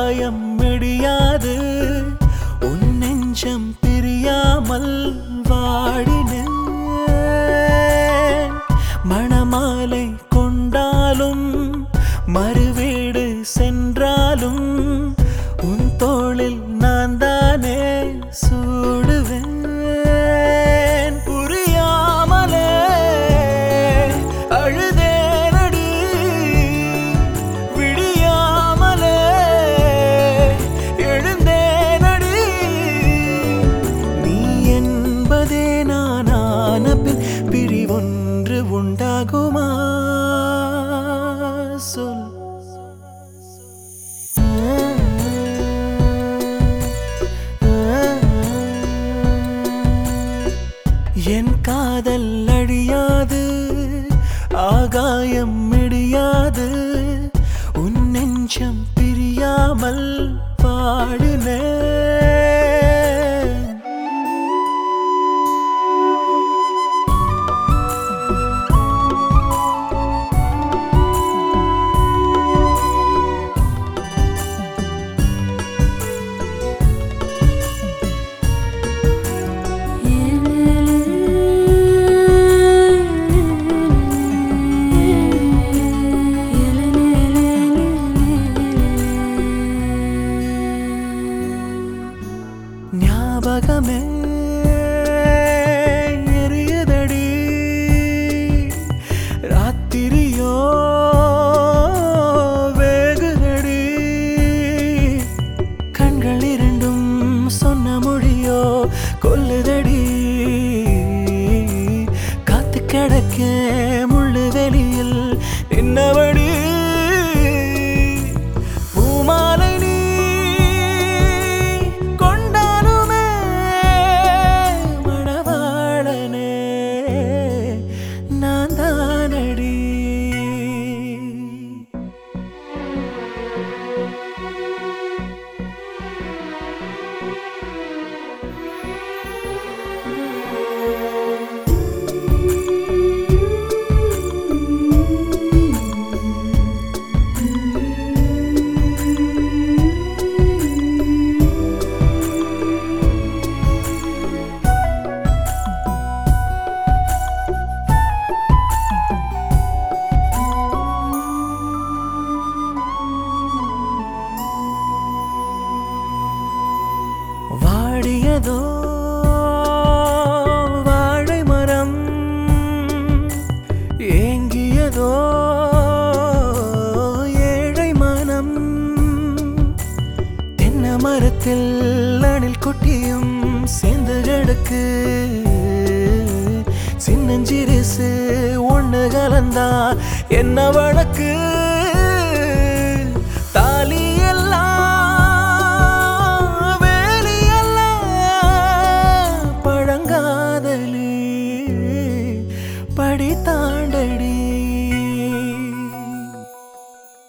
ஆகாயம் மெடியாது உன் நெஞ்சம் பிரியாமல் வாடினேன் மணமாலை கொண்டாலும் மறுவீடு சென்றாலும் உன் தோளில் நான் தானே சூடுவேன் புரியாமலே அழுதேனடி விடியாமலே எழுந்தேனடி நீ என்பதே நானான பின் பிரிவொன்று உண்டாகுமா சொல் என் காதல் அழியாது ஆகாயம் மிடியாது உன் நெஞ்சம் பிரியாமல் பாடினேன் ஞாபகமே எரியுதடி ராத்திரியோ வேகுதடி கண்கள் இரண்டும் சொன்ன மொழியோ கொல்லுதடி காத்து கிடக்க முள்ளு வெளியில் நின்னபடி பூமாலை நீ கொண்டாலுமே மணவாளனே நான் தானடி வாடியதோ வாழை மரம் ஏங்கியதோ ஏழை மனம் தென்னை மரத்தில் அணில் குட்டியும் சேர்ந்து கிடக்கு சின்னஞ்சிரிசு ஒண்ணு கலந்தா என்ன வழக்கு தாலி எல்லாம் வேலி எல்லாம் பழங்காதலி படி தாண்டடி